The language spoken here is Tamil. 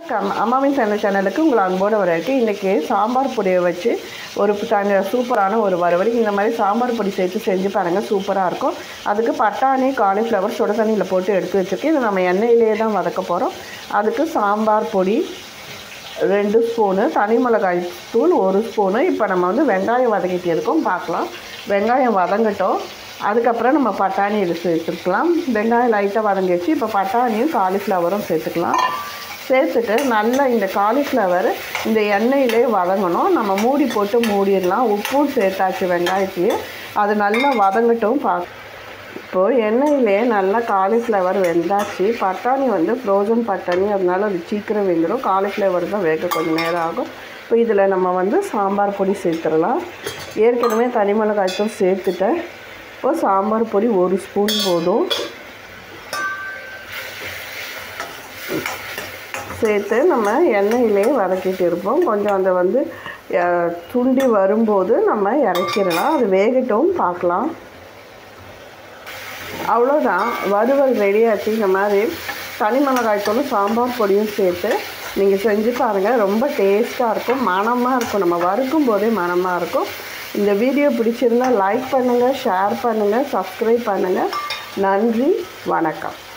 வணக்கம் அம்மாவின் சேனல் சேனலுக்கு உங்களை அன்போடு வரவேற்கு இன்றைக்கி சாம்பார் பொடியை வச்சு ஒரு தனி சூப்பரான ஒரு வறுவல் இந்த மாதிரி சாம்பார் பொடி சேர்த்து செஞ்சு பாருங்கள் சூப்பராக இருக்கும் அதுக்கு பட்டாணி காலிஃப்ளவர் சுட தண்ணியில் போட்டு எடுத்து வச்சுருக்கேன் இதை நம்ம எண்ணெயிலே தான் வதக்க போகிறோம் அதுக்கு சாம்பார் பொடி ரெண்டு ஸ்பூனு தனி மிளகாய் தூள் ஒரு ஸ்பூனு இப்போ நம்ம வந்து வெங்காயம் வதக்கிட்டு இருக்கோம் பார்க்கலாம் வெங்காயம் வதங்கட்டும் அதுக்கப்புறம் நம்ம பட்டாணி எடுத்து சேர்த்துக்கலாம் வெங்காயம் லைட்டாக வதங்கிடுச்சு இப்போ பட்டாணியும் காலிஃப்ளவரும் சேர்த்துக்கலாம் சேர்த்துட்டு நல்லா இந்த காலிஃப்ளவர் இந்த எண்ணெயிலே வதங்கணும் நம்ம மூடி போட்டு மூடிடலாம் உப்பும் சேர்த்தாச்சு வெங்காயத்தையும் அது நல்லா வதங்கட்டும் பா இப்போது எண்ணெயிலே நல்லா காலிஃப்ளவர் வெந்தாச்சு பட்டாணி வந்து ஃப்ரோசன் பட்டாணி அதனால அது சீக்கிரம் வெந்துடும் காலிஃப்ளவர் தான் வேக கொஞ்சம் நேரம் ஆகும் இப்போ இதில் நம்ம வந்து சாம்பார் பொடி சேர்த்துடலாம் ஏற்கனவே தனி மிளகாய் தூள் சேர்த்துட்டேன் இப்போ சாம்பார் பொடி ஒரு ஸ்பூன் போதும் சேர்த்து நம்ம எண்ணெயிலே வதக்கிட்டு இருப்போம் கொஞ்சம் அந்த வந்து அஹ், துண்டி வரும்போது நம்ம இறக்கிடலாம் அது வேகட்டும் பார்க்கலாம் அவ்வளோதான் வறுவல் ரெடியாச்சு இந்த மாதிரி தனி மிளகாய் தூளும் சாம்பார் பொடியும் சேர்த்து நீங்கள் செஞ்சு பாருங்கள் ரொம்ப டேஸ்ட்டாக இருக்கும் மணமாக இருக்கும் நம்ம வறுக்கும் போதே மணமாக இருக்கும் இந்த வீடியோ பிடிச்சிருந்தா லைக் பண்ணுங்கள் ஷேர் பண்ணுங்கள் சப்ஸ்கிரைப் பண்ணுங்கள் நன்றி வணக்கம்